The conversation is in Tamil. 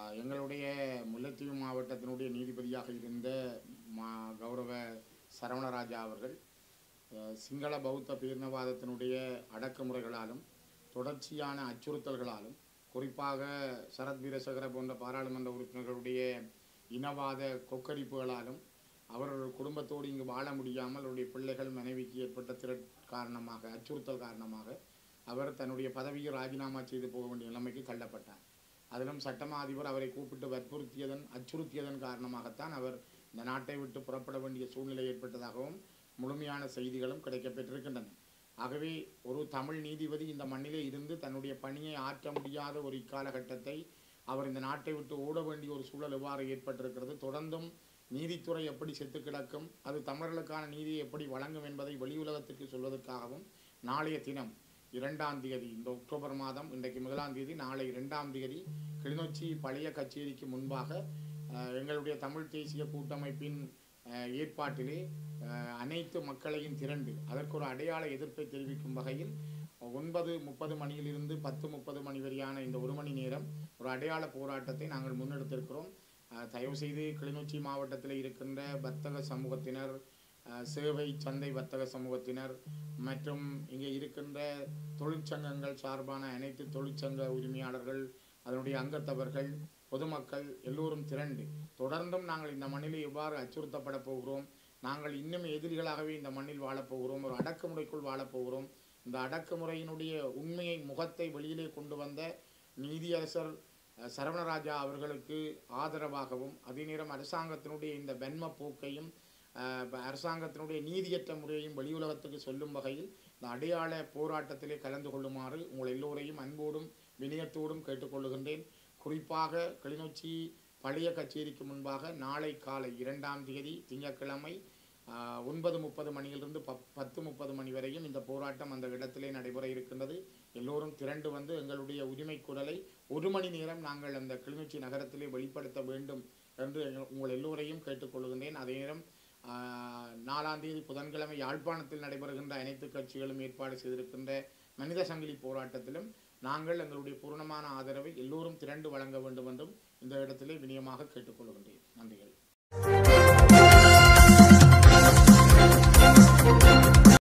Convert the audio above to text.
ஆஹ், எங்களுடைய முல்லைத்தீவு மாவட்டத்தினுடைய நீதிபதியாக இருந்த மா கௌரவ சரவணராஜா அவர்கள் ஆஹ், சிங்கள பௌத்த பேரினவாதத்தினுடைய அடக்குமுறைகளாலும் தொடர்ச்சியான அச்சுறுத்தல்களாலும் குறிப்பாக சரத் வீரசேகர போன்ற பாராளுமன்ற உறுப்பினர்களுடைய இனவாத கொக்கரிப்புகளாலும் அவர் குடும்பத்தோடு இங்கு வாழ முடியாமல் அவருடைய பிள்ளைகள் மனைவிக்கு ஏற்பட்ட திரட் காரணமாக அச்சுறுத்தல் காரணமாக அவர் தன்னுடைய பதவியை ராஜினாமா செய்து போக வேண்டிய நிலைமைக்கு தள்ளப்பட்டார் அதிலும் சட்டமா அதிபர் அவரை கூப்பிட்டு வற்புறுத்தியதன் அச்சுறுத்தியதன் காரணமாகத்தான் அவர் இந்த நாட்டை விட்டு புறப்பட வேண்டிய சூழ்நிலை ஏற்பட்டதாகவும் முழுமையான செய்திகளும் கிடைக்கப்பெற்றிருக்கின்றன ஆகவே ஒரு தமிழ் நீதிபதி இந்த மண்ணிலே இருந்து தன்னுடைய பணியை ஆற்ற முடியாத ஒரு இக்காலகட்டத்தை அவர் இந்த நாட்டை விட்டு ஓட வேண்டிய ஒரு சூழல் எவ்வாறு ஏற்பட்டிருக்கிறது தொடர்ந்தும் நீதித்துறை எப்படி செத்து கிடக்கும் அது தமிழர்களுக்கான நீதியை எப்படி வழங்கும் என்பதை வெளி உலகத்திற்கு சொல்வதற்காகவும் நாளைய தினம் இரண்டாம் தேதி இந்த அக்டோபர் மாதம் இன்றைக்கு முதலாம் தேதி நாளை இரண்டாம் தேதி கிளிநொச்சி பழைய கச்சேரிக்கு முன்பாக அஹ், எங்களுடைய தமிழ் தேசிய கூட்டமைப்பின் அஹ், ஏற்பாட்டிலே அஹ், அனைத்து மக்களையும் திரண்டு அதற்கு ஒரு அடையாள எதிர்ப்பை தெரிவிக்கும் வகையில் ஒன்பது முப்பது மணியிலிருந்து பத்து முப்பது மணி வரையான இந்த ஒரு மணி நேரம் ஒரு அடையாள போராட்டத்தை நாங்கள் முன்னெடுத்திருக்கிறோம் அஹ், தயவு செய்து கிளிநொச்சி மாவட்டத்தில் இருக்கின்ற வர்த்தக சமூகத்தினர் அஹ், சேவை சந்தை வர்த்தக சமூகத்தினர் மற்றும் இங்கே இருக்கின்ற தொழிற்சங்கங்கள் சார்பான அனைத்து தொழிற்சங்க உரிமையாளர்கள் அதனுடைய அங்கத்தவர்கள் பொதுமக்கள் எல்லோரும் திரண்டு தொடர்ந்தும் நாங்கள் இந்த மண்ணில் எவ்வாறு அச்சுறுத்தப்பட போகிறோம் நாங்கள் இன்னும் எதிரிகளாகவே இந்த மண்ணில் வாழப்போகிறோம் ஒரு அடக்குமுறைக்குள் வாழப்போகிறோம் இந்த அடக்குமுறையினுடைய உண்மையை முகத்தை வெளியிலே கொண்டு வந்த நீதியரசர் அஹ், சரவணராஜா அவர்களுக்கு ஆதரவாகவும் அதே நேரம் அரசாங்கத்தினுடைய இந்த வெண்ம போக்கையும் அஹ், ப- அரசாங்கத்தினுடைய நீதியற்ற முறையையும் வெளியுலகத்துக்கு சொல்லும் வகையில் இந்த அடையாள போராட்டத்திலே கலந்து கொள்ளுமாறு உங்கள் எல்லோரையும் அன்போடும் வினயத்தோடும் கேட்டுக்கொள்ளுகின்றேன் குறிப்பாக கிளிநொச்சி பழைய கச்சேரிக்கு முன்பாக நாளை காலை இரண்டாம் தேதி திங்கட்கிழமை ஆஹ், ஒன்பது முப்பது மணியிலிருந்து பப் பத்து முப்பது மணி வரையும் இந்த போராட்டம் அந்த இடத்திலே நடைபெற இருக்கின்றது எல்லோரும் திரண்டு வந்து எங்களுடைய உரிமை குரலை ஒரு மணி நேரம் நாங்கள் அந்த கிளிநொச்சி நகரத்திலே வெளிப்படுத்த வேண்டும் என்று எங்கள் உங்கள் எல்லோரையும் கேட்டுக்கொள்கின்றேன் அதே நேரம் ஆஹ், நாலாம் தேதி புதன்கிழமை யாழ்ப்பாணத்தில் நடைபெறுகின்ற அனைத்து கட்சிகளும் ஏற்பாடு செய்திருக்கின்ற மனித சங்கிலி போராட்டத்திலும் நாங்கள் எங்களுடைய பூரணமான ஆதரவை எல்லோரும் திரண்டு வழங்க வேண்டும் என்றும் இந்த இடத்திலே வினயமாக கேட்டுக்கொள்கின்றேன் நன்றிகள்